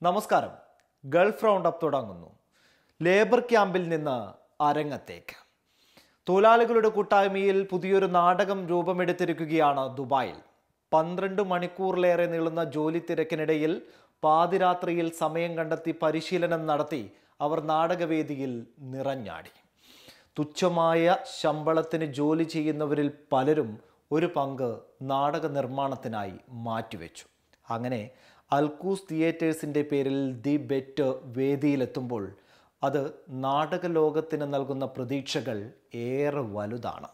നമസ്കാരം Gulf round up തുടങ്ങുന്നു labour ക്യാമ്പിൽ നിന്ന് അരങ്ങത്തേക്ക് തൊഴിലാളികളുടെ കൂട്ടായ്മയിൽ പുതിയൊരു നാടകം രൂപമെടുത്തിരിക്കുകയാണ് ദുബായിൽ പന്ത്രണ്ട് മണിക്കൂറിലേറെ നീളുന്ന ജോലി തിരക്കിനിടയിൽ പാതിരാത്രിയിൽ സമയം കണ്ടെത്തി പരിശീലനം നടത്തി അവർ നാടകവേദിയിൽ നിറഞ്ഞാടി തുച്ഛമായ ശമ്പളത്തിന് ജോലി ചെയ്യുന്നവരിൽ പലരും ഒരു പങ്ക് നാടക നിർമ്മാണത്തിനായി മാറ്റിവെച്ചു അങ്ങനെ അൽക്കൂസ് തിയേറ്റേഴ്സിൻ്റെ പേരിൽ ദി ബെറ്റ് വേദിയിലെത്തുമ്പോൾ അത് നാടക ലോകത്തിന് നൽകുന്ന പ്രതീക്ഷകൾ ഏറെ വലുതാണ്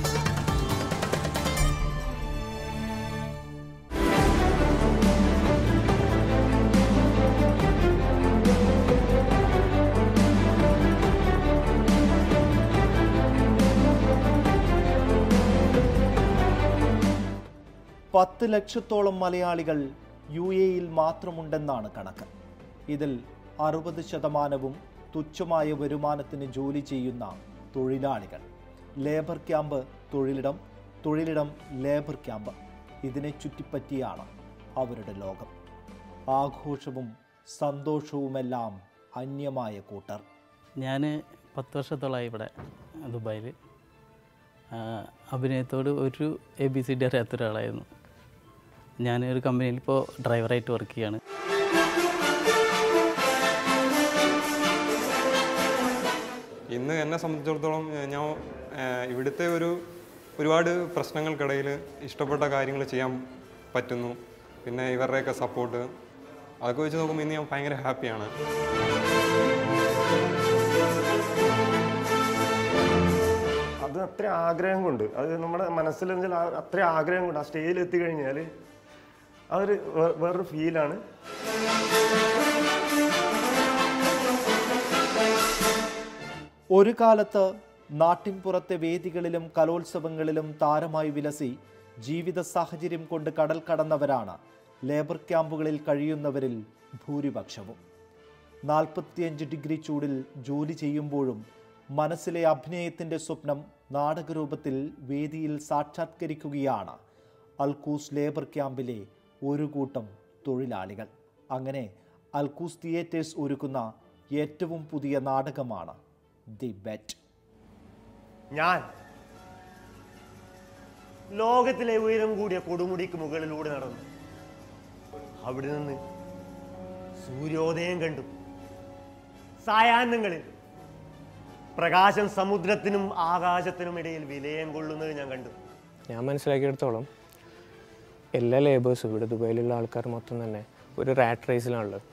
പത്ത് ലക്ഷത്തോളം മലയാളികൾ യു എയിൽ മാത്രമുണ്ടെന്നാണ് കണക്ക് ഇതിൽ അറുപത് ശതമാനവും തുച്ഛമായ വരുമാനത്തിന് ജോലി ചെയ്യുന്ന തൊഴിലാളികൾ ലേബർ ക്യാമ്പ് തൊഴിലിടം തൊഴിലിടം ലേബർ ക്യാമ്പ് ഇതിനെ ചുറ്റിപ്പറ്റിയാണ് അവരുടെ ലോകം ആഘോഷവും സന്തോഷവുമെല്ലാം അന്യമായ കൂട്ടർ ഞാൻ പത്ത് വർഷത്തോളമായി ഇവിടെ ദുബായിൽ അഭിനയത്തോട് ഒരു എ ബി സി ഡി അറിയാത്ത ഒരാളായിരുന്നു ഞാൻ ഒരു കമ്പനിയിൽ ഇപ്പോൾ ഡ്രൈവറായിട്ട് വർക്ക് ചെയ്യാണ് ഇന്ന് എന്നെ സംബന്ധിച്ചിടത്തോളം ഏഹ്, ഞാൻ ഏഹ്, ഇവിടുത്തെ ഒരു ഒരുപാട് പ്രശ്നങ്ങൾക്കിടയിൽ ഇഷ്ടപ്പെട്ട കാര്യങ്ങൾ ചെയ്യാൻ പറ്റുന്നു പിന്നെ ഇവരുടെയൊക്കെ സപ്പോർട്ട് അതൊക്കെ വെച്ച് നോക്കുമ്പോൾ ഇന്ന് ഞാൻ ഭയങ്കര ഹാപ്പിയാണ് അത് അത്ര ആഗ്രഹം കൊണ്ട് അത് നമ്മുടെ മനസ്സിൽ വെച്ചാൽ ആ- അത്ര ആഗ്രഹം കൊണ്ട് ആ സ്റ്റേജിൽ എത്തിക്കഴിഞ്ഞാൽ അതൊരു വേ- വേറൊരു ഫീലാണ് ഒരു കാലത്ത് നാട്ടിൻപുറത്തെ വേദികളിലും കലോത്സവങ്ങളിലും താരമായി വിലസി ജീവിത സാഹചര്യം കൊണ്ട് കടൽ കടന്നവരാണ് ലേബർ ക്യാമ്പുകളിൽ കഴിയുന്നവരിൽ ഭൂരിപക്ഷവും നാൽപ്പത്തിയഞ്ച് ഡിഗ്രി ചൂടിൽ ജോലി ചെയ്യുമ്പോഴും മനസ്സിലെ അഭിനയത്തിൻ്റെ സ്വപ്നം നാടകരൂപത്തിൽ വേദിയിൽ സാക്ഷാത്കരിക്കുകയാണ് അൽക്കൂസ് ലേബർ ക്യാമ്പിലെ ഒരു കൂട്ടം തൊഴിലാളികൾ അങ്ങനെ അൽക്കൂസ് തിയേറ്റേഴ്സ് ഒരുക്കുന്ന ഏറ്റവും പുതിയ നാടകമാണ് ദി ബെറ്റ് ഞാൻ ലോകത്തിലെ ഉയരം കൂടിയ കൊടുമുടിക്ക് മുകളിലൂടെ നടന്നു അവിടെ നിന്ന് സൂര്യോദയം കണ്ടു സായാഹ്നങ്ങളിൽ പ്രകാശം സമുദ്രത്തിനും ആകാശത്തിനും ഇടയിൽ വിലയം കൊള്ളുന്നത് ഞാൻ കണ്ടു ഞാൻ മനസ്സിലാക്കിയെടുത്തോളം എല്ലാ ലേബേഴ്സും ഇവിടെ ദുബായിലുള്ള ആൾക്കാർ മൊത്തം തന്നെ ഒരു റാറ്റ് റേസിലാണുള്ളത്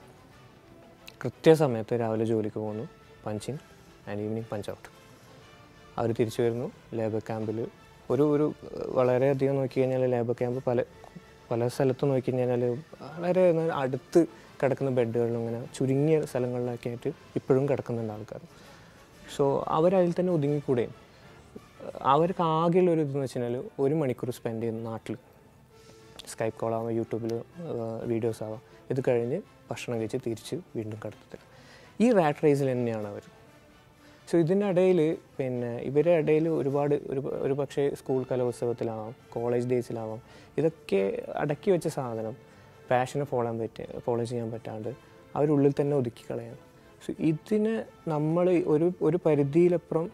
കൃത്യസമയത്ത് രാവിലെ ജോലിക്ക് പോകുന്നു punching and evening punch out അവർ തിരിച്ചു വരുന്നു ലേബർ ക്യാമ്പിൽ ഒരു ഒരു ഏഹ്, വളരെയധികം നോക്കി കഴിഞ്ഞാൽ ലേബർ ക്യാമ്പ് പല പല സ്ഥലത്തും നോക്കി കഴിഞ്ഞാൽ വളരെ ന- അടുത്ത് കിടക്കുന്ന ബെഡുകളിലും അങ്ങനെ ചുരുങ്ങിയ സ്ഥലങ്ങളിലൊക്കെ ആയിട്ട് ഇപ്പോഴും കിടക്കുന്നുണ്ട് ആൾക്കാർ സോ അവരതിൽ തന്നെ ഒതുങ്ങിക്കൂടെയും അവർക്ക് ആകെയുള്ള ഒരു ഇതെന്ന് വെച്ച് കഴിഞ്ഞാൽ ഒരു മണിക്കൂർ സ്പെൻഡ് ചെയ്യുന്ന നാട്ടിൽ സ്കൈപ്പ് കോൾ ആവാം യൂട്യൂബിൽ വീഡിയോസ് ആവാം ഇത് കഴിഞ്ഞ് ഭക്ഷണം കഴിച്ച് തിരിച്ച് വീണ്ടും കിടത്തത്തിൽ ഈ റാറ്റ് റേസിൽ തന്നെയാണ് അവർ സോ ഇതിൻ്റെ ഇടയിൽ പിന്നെ ഇവരുടെ ഇടയിൽ ഒരുപാട് ഒരു ഒരു പക്ഷേ സ്കൂൾ കലോത്സവത്തിലാവാം കോളേജ് ഡേയ്സിലാവാം ഇതൊക്കെ അടക്കി വെച്ച സാധനം പാഷനെ ഫോളോ ചെയ്യാൻ പറ്റി ഫോളോ ചെയ്യാൻ പറ്റാണ്ട് അവരുള്ളിൽ തന്നെ ഒതുക്കി കളയാം സോ ഇതിന് നമ്മൾ ഒരു ഒരു പരിധിയിലപ്പുറം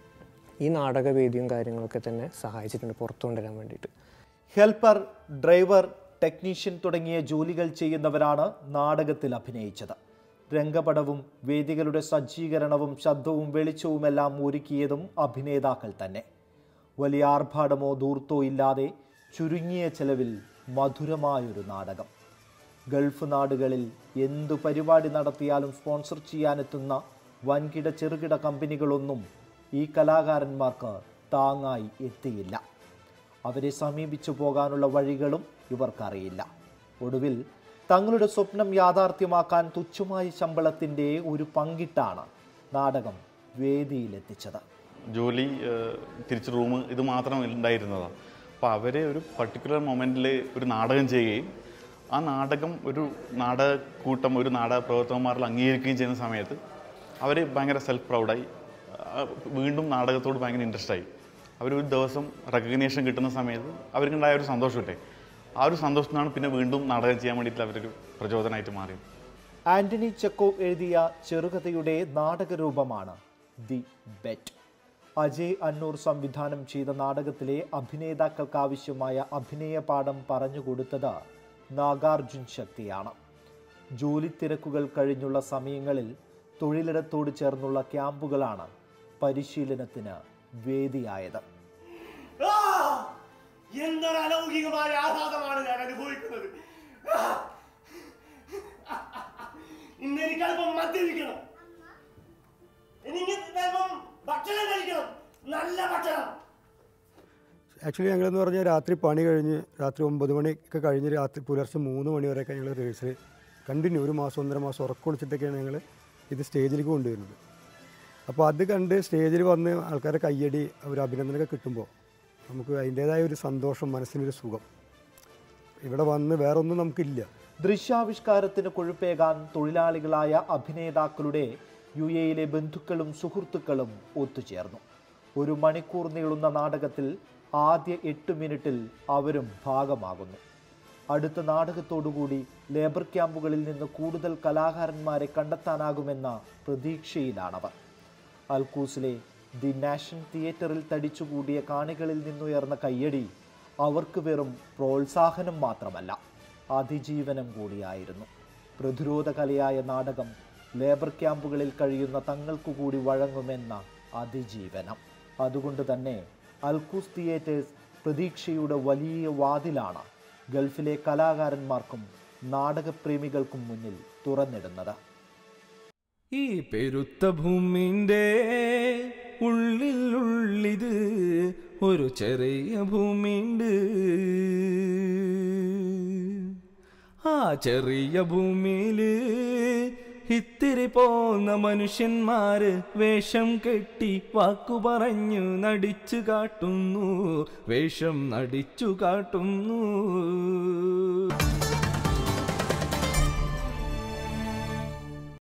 ഈ നാടകവേദിയും കാര്യങ്ങളൊക്കെ തന്നെ സഹായിച്ചിട്ടുണ്ട് പുറത്തു കൊണ്ടുവരാൻ വേണ്ടിയിട്ട് ഹെൽപ്പർ ഡ്രൈവർ ടെക്നീഷ്യൻ തുടങ്ങിയ ജോലികൾ ചെയ്യുന്നവരാണ് നാടകത്തിൽ അഭിനയിച്ചത് രംഗപടവും വേദികളുടെ സജ്ജീകരണവും ശബ്ദവും വെളിച്ചവുമെല്ലാം ഒരുക്കിയതും അഭിനേതാക്കൾ തന്നെ വലിയ ആർഭാടമോ ധൂർത്തോ ഇല്ലാതെ ചുരുങ്ങിയ ചെലവിൽ മധുരമായൊരു നാടകം ഗൾഫ് നാടുകളിൽ എന്തു പരിപാടി നടത്തിയാലും സ്പോൺസർ ചെയ്യാനെത്തുന്ന വൻകിട ചെറുകിട കമ്പനികളൊന്നും ഈ കലാകാരന്മാർക്ക് താങ്ങായി എത്തിയില്ല അവരെ സമീപിച്ചു പോകാനുള്ള വഴികളും ഇവർക്കറിയില്ല ഒടുവിൽ തങ്ങളുടെ സ്വപ്നം യാഥാർത്ഥ്യമാക്കാൻ തുച്ഛമായ ശമ്പളത്തിൻ്റെ ഒരു പങ്കിട്ടാണ് നാടകം വേദിയിലെത്തിച്ചത് ജോലി ഏഹ്, തിരിച്ച് റൂം ഇത് മാത്രം ഉണ്ടായിരുന്നതാണ് അപ്പോൾ അവർ ഒരു പർട്ടിക്കുലർ മൊമെൻറ്റിൽ ഒരു നാടകം ചെയ്യുകയും ആ നാടകം ഒരു നാടകക്കൂട്ടം ഒരു നാടക പ്രവർത്തകന്മാരിൽ അംഗീകരിക്കുകയും ചെയ്യുന്ന സമയത്ത് അവർ ഭയങ്കര സെൽഫ് പ്രൗഡായി ആ, വീണ്ടും നാടകത്തോട് ഭയങ്കര ഇൻട്രസ്റ്റ് ആയി അവരൊരു ദിവസം റെക്കഗ്നീഷൻ കിട്ടുന്ന സമയത്ത് അവർക്കുണ്ടായ ഒരു സന്തോഷമില്ലേ ആ ഒരു സന്തോഷത്തിനാണ് പിന്നെ വീണ്ടും നാടകം ചെയ്യാൻ വേണ്ടിയിട്ട് അവരൊരു പ്രചോദനമായിട്ട് മാറിയത് ആന്റണി ചെക്കോവ് എഴുതിയ ചെറുകഥയുടെ നാടകരൂപമാണ് ദി ബെറ്റ് അജയ് അന്നൂർ സംവിധാനം ചെയ്ത നാടകത്തിലെ അഭിനേതാക്കൾക്ക് ആവശ്യമായ അഭിനയ പാഠം പറഞ്ഞുകൊടുത്തത് നാഗാർജുൻ ശക്തിയാണ് ജോലി തിരക്കുകൾ കഴിഞ്ഞുള്ള സമയങ്ങളിൽ തൊഴിലിടത്തോട് ചേർന്നുള്ള ക്യാമ്പുകളാണ് പരിശീലനത്തിന് വേദിയായത് എന്തൊരു അലൗകികമായ ആഹ്ലാദമാണ് ഞാൻ അനുഭവിക്കുന്നത് ഇന്ന് എനിക്ക് അല്പം മദ്യപിക്കണം എനിക്ക് അല്പം ഭക്ഷണം കഴിക്കണം നല്ല ഭക്ഷണം ആക്ച്വലി ഞങ്ങളെന്ന് പറഞ്ഞാൽ രാത്രി പണി കഴിഞ്ഞ് രാത്രി ഒമ്പത് മണിയൊക്കെ കഴിഞ്ഞ് രാത്രി പുലർച്ചെ മൂന്ന് മണി വരെയൊക്കെ ഞങ്ങൾ റിഹേഴ്സൽ കണ്ടിന്യൂ ഒരു മാസം ഒന്നര മാസം ഉറക്കൊളിച്ചിട്ടൊക്കെയാണ് ഞങ്ങൾ ഇത് സ്റ്റേജിലേക്ക് കൊണ്ടുവരുന്നത് അപ്പോൾ അത് കണ്ട് സ്റ്റേജിൽ വന്ന് ആൾക്കാരെ കയ്യടി ഒരു അഭിനന്ദനമൊക്കെ കിട്ടുമ്പോൾ നമുക്ക് അതിൻ്റേതായ ഒരു സന്തോഷം മനസ്സിനൊരു സുഖം ഇവിടെ വന്ന് വേറെ ഒന്നും നമുക്കില്ല ദൃശ്യാവിഷ്കാരത്തിന് കൊഴുപ്പേകാൻ തൊഴിലാളികളായ അഭിനേതാക്കളുടെ യു എയിലെ ബന്ധുക്കളും സുഹൃത്തുക്കളും ഒത്തുചേർന്നു ഒരു മണിക്കൂർ നീളുന്ന നാടകത്തിൽ ആദ്യ എട്ട് മിനിറ്റിൽ അവരും ഭാഗമാകുന്നു അടുത്ത നാടകത്തോടുകൂടി ലേബർ ക്യാമ്പുകളിൽ നിന്ന് കൂടുതൽ കലാകാരന്മാരെ കണ്ടെത്താനാകുമെന്ന പ്രതീക്ഷയിലാണവർ അൽക്കൂസിലെ ദി നാഷൻ തിയേറ്ററിൽ തടിച്ചുകൂടിയ കാണികളിൽ നിന്നുയർന്ന കയ്യടി അവർക്ക് വെറും പ്രോത്സാഹനം മാത്രമല്ല അതിജീവനം കൂടിയായിരുന്നു പ്രതിരോധ കലയായ നാടകം ലേബർ ക്യാമ്പുകളിൽ കഴിയുന്ന തങ്ങൾക്കു കൂടി വഴങ്ങുമെന്ന അതിജീവനം അതുകൊണ്ട് തന്നെ അൽക്കൂസ് തിയേറ്റേഴ്സ് പ്രതീക്ഷയുടെ വലിയ വാതിലാണ് ഗൾഫിലെ കലാകാരന്മാർക്കും നാടകപ്രേമികൾക്കും മുന്നിൽ തുറന്നിടുന്നത് ഈ പെരുത്ത ഭൂമിൻ്റെ ഉള്ളിൽ ഉള്ളിത് ഒരു ചെറിയ ഭൂമിയുണ്ട് ആ ചെറിയ ഭൂമിയില് ഇത്തിരി പോന്ന മനുഷ്യന്മാര് വേഷം കെട്ടി വാക്കു പറഞ്ഞു നടിച്ചു കാട്ടുന്നു വേഷം നടിച്ചു കാട്ടുന്നു